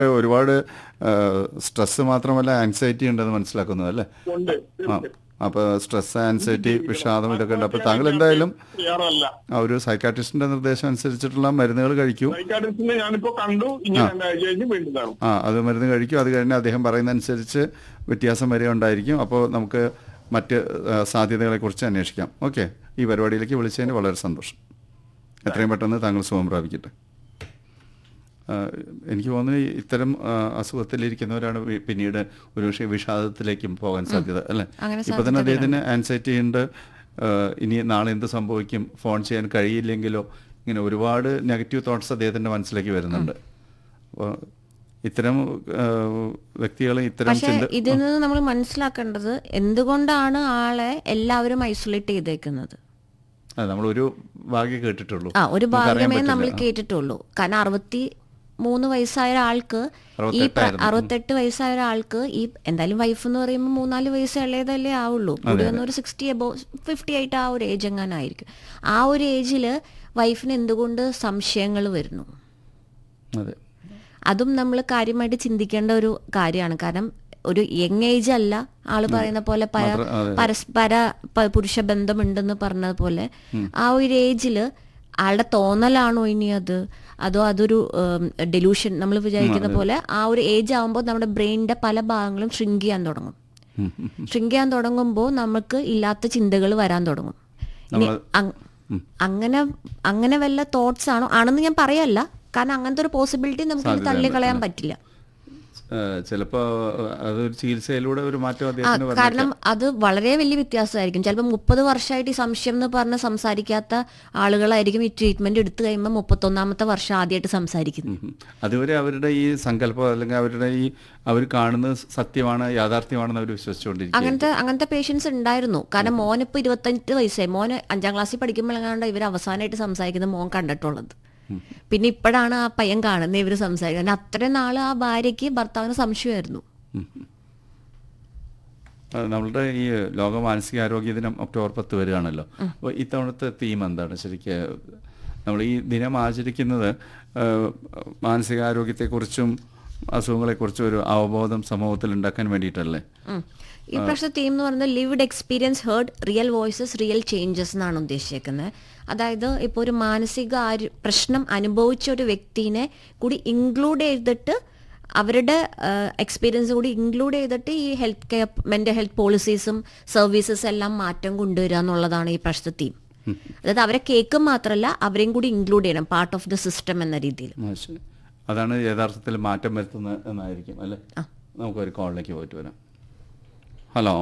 ഒരുപാട് സ്ട്രെസ് മാത്രമല്ല ആൻസൈറ്റി ഉണ്ടെന്ന് മനസ്സിലാക്കുന്നത് അല്ലേ ഉണ്ട് ആ അപ്പോൾ സ്ട്രെസ് ആൻസൈറ്റി വിഷാദം ഇതൊക്കെ ഉണ്ട് അപ്പോൾ താങ്കൾ എന്തായാലും തയ്യാറല്ല ആ ഒരു സൈക്കാട്രിസ്റ്റിന്റെ നിർദ്ദേശം അനുസരിച്ചിട്ടുള്ള മരുന്നുകൾ കഴിക്കൂ സൈക്കാട്രിസ്റ്റിനെ ഞാനിപ്പോ കണ്ടു ഇനി രണ്ടാഴ്ച കഴിഞ്ഞ് വീണ്ടും കാണും ആ അത് മരുന്ന് കഴിക്കും അത് കഴിഞ്ഞ് അദ്ദേഹം പറയുന്ന അനുസരിച്ച് വ്യത്യാസം വരെ ഉണ്ടായിരിക്കും അപ്പോൾ നമുക്ക് മറ്റ് ആ, സാധ്യതകളെക്കുറിച്ച് അന്വേഷിക്കാം ഓക്കെ ഈ പരിപാടിയിലേക്ക് വിളിച്ചതിന് വളരെ സന്തോഷം എത്രയും പെട്ടെന്ന് താങ്കൾ സുഖം പ്രാപിക്കട്ടെ ആ, എനിക്ക് തോന്നുന്നു ഈ ഇത്തരം ആ, അസുഖത്തിലിരിക്കുന്നവരാണ് വി- പിന്നീട് ഒരു പക്ഷേ വിഷാദത്തിലേക്കും പോകാൻ സാധ്യത അല്ലേ അങ്ങനെ ഇപ്പൊ തന്നെ അദ്ദേഹത്തിന് ആൻസൈറ്റി ഉണ്ട് ആ, ഇനി നാളെ എന്ത് സംഭവിക്കും ഫോൺ ചെയ്യാൻ കഴിയില്ലെങ്കിലോ ഇങ്ങനെ ഒരുപാട് നെഗറ്റീവ് തോട്ട്സ് അദ്ദേഹത്തിന്റെ മനസ്സിലേക്ക് വരുന്നുണ്ട് അപ്പോൾ ഇത്തരം വ്യക്തികൾ ഇത്തരം പക്ഷെ ചിന്ത ഇതിൽ നിന്ന് നമ്മൾ മനസ്സിലാക്കേണ്ടത് എന്തുകൊണ്ടാണ് ആളെ എല്ലാവരും ഐസൊലേറ്റ് ചെയ്തേക്കുന്നത് ആ, നമ്മളൊരു ഭാഗ്യം കേട്ടിട്ടുള്ളൂ ആ ഒരു നമുക്ക് അറിയാൻ ഭാഗ്യമേ പറ്റില്ല. നമ്മൾ കേട്ടിട്ടുള്ളൂ കാരണം അറുപത്തി മൂന്ന് വയസ്സായ ഒരാൾക്ക് ഈ പ്ര- അറുപത്തെട്ടായിരുന്നു. അറുപത്തെട്ട് വയസ്സായ ഒരാൾക്ക് ഈ എന്തായാലും വൈഫ് എന്ന് പറയുമ്പോൾ മൂന്നാല് വയസ്സ് ഇളയതല്ലേ ആവുള്ളൂ കൂടി വന്ന ഒരു സിക്സ്റ്റി എബോ ഫിഫ്റ്റി ആയിട്ട് ആ ഒരു ഏജ് എങ്ങാനായിരിക്കും ആ ഒരു ഏജിൽ വൈഫിന് എന്തുകൊണ്ട് സംശയങ്ങൾ വരുന്നു അതെ അതും നമ്മൾ കാര്യമായിട്ട് ചിന്തിക്കേണ്ട ഒരു കാര്യമാണ് കാരണം ഒരു യങ് ഏജ് അല്ല ആള് പറയുന്ന പോലെ പര മാത്രം- അതെ. പരസ്പര പ- പുരുഷ ബന്ധമുണ്ടെന്ന് പറഞ്ഞ പോലെ ആ ഒരു ഏജില് ആളുടെ തോന്നലാണോ ഇനി അത് അതോ അതൊരു ഡെലൂഷൻ നമ്മൾ വിചാരിക്കുന്ന പോലെ ആ ഒരു ഏജ് ആകുമ്പോൾ നമ്മുടെ ബ്രെയിനിന്റെ പല ഭാഗങ്ങളും ഷ്രിങ്ക് ചെയ്യാൻ തുടങ്ങും ഉം, ഉം. ഷ്രിങ്ക് ചെയ്യാൻ തുടങ്ങുമ്പോൾ നമുക്ക് ഇല്ലാത്ത ചിന്തകൾ വരാൻ തുടങ്ങും ഇനി നമ്മള് അങ്- അങ്ങനെ അങ്ങനെ വല്ല തോട്ട്സ് ആണോ ആണെന്ന് ഞാൻ പറയല്ല കാരണം അങ്ങനത്തെ ഒരു പോസിബിലിറ്റി നമുക്ക് ഇനി തള്ളിക്കളയാൻ പറ്റില്ല ചിലപ്പോ അതൊരു ചികിത്സയിലൂടെ ഒരു മാറ്റം ആ അദ്ദേഹത്തിന് വന്നേക്കാം. കാരണം അത് വളരെ വലിയ വ്യത്യാസമായിരിക്കും ചിലപ്പോൾ മുപ്പത് വർഷമായിട്ട് ഈ സംശയം എന്ന് പറഞ്ഞ് സംസാരിക്കാത്ത ആളുകളായിരിക്കും ഈ ട്രീറ്റ്മെന്റ് എടുത്തു കഴിയുമ്പോൾ മുപ്പത്തൊന്നാമത്തെ വർഷം ആദ്യമായിട്ട് സംസാരിക്കുന്നത് ഉം. അതുവരെ അവരുടെ ഈ സങ്കല്പം അല്ലെങ്കിൽ അവരുടെ ഈ അവർ കാണുന്നത് സത്യമാണ് യാഥാർത്ഥ്യമാണെന്ന് അവർ വിശ്വസിച്ചുകൊണ്ടിരിക്കും അങ്ങനത്തെ അങ്ങനത്തെ പേഷ്യൻസ് ഉണ്ടായിരുന്നു കാരണം മോനിപ്പോൾ ഇരുപത്തഞ്ച് വയസ്സായി മോന് അഞ്ചാം ക്ലാസ്സിൽ പഠിക്കുമ്പോഴാണ് ഇവർ അവസാനമായിട്ട് സംസാരിക്കുന്നത് മോൻ കണ്ടിട്ടുള്ളത് പിന്നെ ഇപ്പോഴാണ് ആ പയ്യൻ കാണുന്നത് ഇവർ സംസാരിക്കുന്നത് കാരണം അത്രയും നാൾ ആ ഭാര്യയ്ക്ക് ഭർത്താവിന് സംശയമായിരുന്നു അത് നമ്മളുടെ ഈ ലോക മാനസികാരോഗ്യ ദിനം ഒക്ടോബർ പത്ത് വരികയാണല്ലോ അപ്പോൾ ഇത്തവണത്തെ തീം എന്താണ് ശരിക്കും നമ്മൾ ഈ ദിനം ആചരിക്കുന്നത് ആ, മാനസികാരോഗ്യത്തെക്കുറിച്ചും അസുഖങ്ങളെക്കുറിച്ചും ഒരു അവബോധം സമൂഹത്തിൽ ഉണ്ടാക്കാൻ വേണ്ടിയിട്ടല്ലേ ഉം. ഈ പ്രാവശ്യത്തെ തീം എന്ന് പറയുന്നത് lived experience heard real voices real changes എന്നാണ് ഉദ്ദേശിക്കുന്നത് അതായത് ഇപ്പോൾ ഒരു മാനസിക ആര് പ്രശ്നം അനുഭവിച്ച ഒരു വ്യക്തിനെ കൂടി ഇൻക്ലൂഡ് ചെയ്തിട്ട് അവരുടെ എക്സ്പീരിയൻസ് കൂടി ഇൻക്ലൂഡ് ചെയ്തിട്ട് ഈ ഹെൽത്ത് കെയർ മെൻ്റൽ ഹെൽത്ത് പോളിസീസും സർവീസസ് എല്ലാം മാറ്റം കൊണ്ടുവരിക എന്നുള്ളതാണ് ഈ പ്രാവശ്യത്തെ തീം അതായത് അവരെ കേൾക്കും മാത്രമല്ല അവരെയും കൂടി ഇൻക്ലൂഡ് ചെയ്യണം പാർട്ട് ഓഫ് ദ സിസ്റ്റം എന്ന രീതിയിൽ ആ, ശരി. അതാണ് യഥാർത്ഥത്തിൽ മാറ്റം വരുത്തുന്നത് എന്നായിരിക്കും അല്ലേ നമുക്കൊരു കോളിലേക്ക് പോയിട്ട് വരാം ഹലോ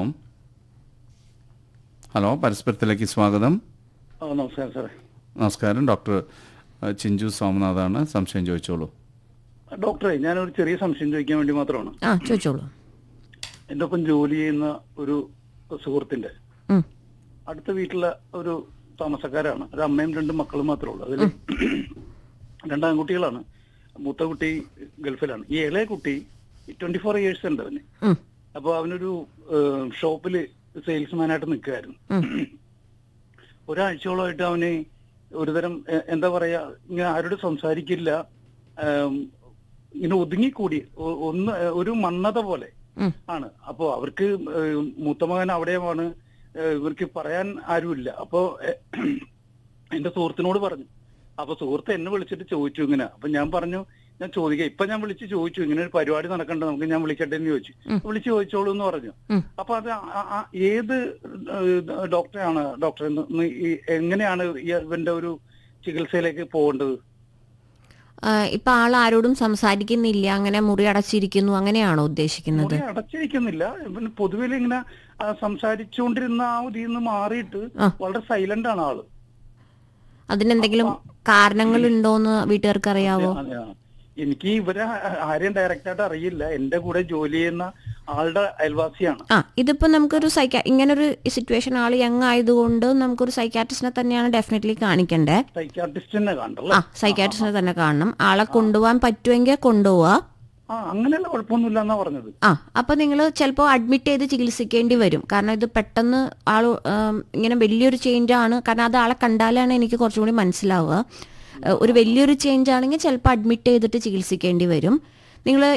ഹലോ പരസ്പരത്തിലേക്ക് സ്വാഗതം ആ നമസ്കാരം സാറേ നമസ്കാരം ഡോക്ടർ അഹ്, ചിഞ്ചു സോമനാഥാണ് സംശയം ചോദിച്ചോളൂ ഡോക്ടറെ ഞാനൊരു ചെറിയ സംശയം ചോദിക്കാൻ വേണ്ടി മാത്രമാണ് ആ ചോദിച്ചോളൂ എന്റെ ഒപ്പം ജോലി ചെയ്യുന്ന ഒരു സുഹൃത്തിന്റെ ഉം. അടുത്ത വീട്ടിലെ ഒരു താമസക്കാരാണ് ഒരു അമ്മയും രണ്ട് മക്കളും മാത്രമേ ഉള്ളൂ അതിൽ രണ്ടാൺകുട്ടികളാണ് മൂത്ത കുട്ടി ഗൾഫിലാണ് ഈ ഇളയ കുട്ടി ട്വന്റി ഫോർ ഇയേഴ്സ് ഉണ്ട് അവന് ഉം. അപ്പൊ അവനൊരു ഷോപ്പില് സെയിൽസ്മാനായിട്ട് നിൽക്കുകയായിരുന്നു ഒരാഴ്ചയോളമായിട്ട് അവന് ഒരുതരം എ- എന്താ പറയാ ഇങ്ങനെ ആരോട് സംസാരിക്കില്ല ആം, ഇങ്ങനെ ഒതുങ്ങിക്കൂടി ഒ- ഒന്ന് ഒരു മന്നത പോലെ ഉം. ആണ് അപ്പോ അവർക്ക് ഏഹ്, മൂത്ത മകൻ അവിടെയുമാണ് ഏഹ്, ഇവർക്ക് പറയാൻ ആരുമില്ല അപ്പോ എ- എന്റെ സുഹൃത്തിനോട് പറഞ്ഞു അപ്പൊ സുഹൃത്ത് എന്നെ വിളിച്ചിട്ട് ചോദിച്ചു ഇങ്ങനെ അപ്പൊ ഞാൻ പറഞ്ഞു ഞാൻ ചോദിക്കാം ഇപ്പൊ ഞാൻ വിളിച്ച് ചോദിച്ചു ഇങ്ങനെ ഒരു പരിപാടി നടക്കണ്ട നമുക്ക് ഞാൻ വിളിക്കട്ടെ എന്ന് ചോദിച്ചു വിളിച്ച് ചോദിച്ചോളൂ എന്ന് പറഞ്ഞു ഉം. അപ്പൊ അത് ആ- ആ- ഏത് ഏഹ്, ഡോക്ടറെയാണ് ഡോക്ടർ എന്ന് ഒന്ന് ഈ എങ്ങനെയാണ് ഈ ഇവന്റെ ഒരു ചികിത്സയിലേക്ക് പോകേണ്ടത് ആ, ഇപ്പൊ ആൾ ആരോടും സംസാരിക്കുന്നില്ല അങ്ങനെ മുറി അടച്ചിരിക്കുന്നു അങ്ങനെയാണോ ഉദ്ദേശിക്കുന്നത് മുറി അടച്ചിരിക്കുന്നില്ല ഇവന് പൊതുവിൽ ഇങ്ങനെ ആ, സംസാരിച്ചുകൊണ്ടിരുന്ന ആ ഇതിൽ നിന്ന് മാറിയിട്ട് ആ. വളരെ സൈലന്റ് ആണ് ആള് അതിനെന്തെങ്കിലും കാരണങ്ങൾ ഉണ്ടോന്ന് വീട്ടുകാർക്ക് അറിയാവോ അതെ, ആ. എനിക്ക് ഇവരെ ആരെയും ഡയറക്റ്റ് ആയിട്ട് അറിയില്ല എന്റെ കൂടെ ജോലി ചെയ്യുന്ന ആളുടെ അയൽവാസിയാണ് ആ ഇതിപ്പോ നമുക്കൊരു സൈക്കാ ഇങ്ങനൊരു സിറ്റുവേഷൻ ആൾ യങ് ആയതുകൊണ്ട് നമുക്കൊരു സൈക്കാട്രിസ്റ്റിനെ തന്നെയാണ് ഡെഫിനറ്റ്ലി കാണിക്കണ്ടേ സൈക്കാട്രിസ്റ്റിനെ ആ കണ്ടല്ലോ സൈക്കാട്രിസ്റ്റിനെ തന്നെ കാണണം ആളെ കൊണ്ടുപോകാൻ പറ്റുമെങ്കിൽ കൊണ്ടുപോവാ ആ അങ്ങനെയല്ല കുഴപ്പമൊന്നുമില്ല എന്നാ പറഞ്ഞത് ആ അപ്പൊ നിങ്ങൾ ചിലപ്പോൾ അഡ്മിറ്റ് ചെയ്ത് ചികിത്സിക്കേണ്ടി വരും കാരണം ഇത് പെട്ടെന്ന് ആൾ ഇങ്ങനെ വലിയൊരു ചേഞ്ച് ആണ് കാരണം അത് ആളെ കണ്ടാലാണ് എനിക്ക് കുറച്ചും കൂടി മനസ്സിലാവുക ഏഹ്, ഒരു വലിയൊരു ചേഞ്ച് ആണെങ്കിൽ ചിലപ്പോൾ അഡ്മിറ്റ് ചെയ്തിട്ട് ചികിത്സിക്കേണ്ടി വരും നിങ്ങൾ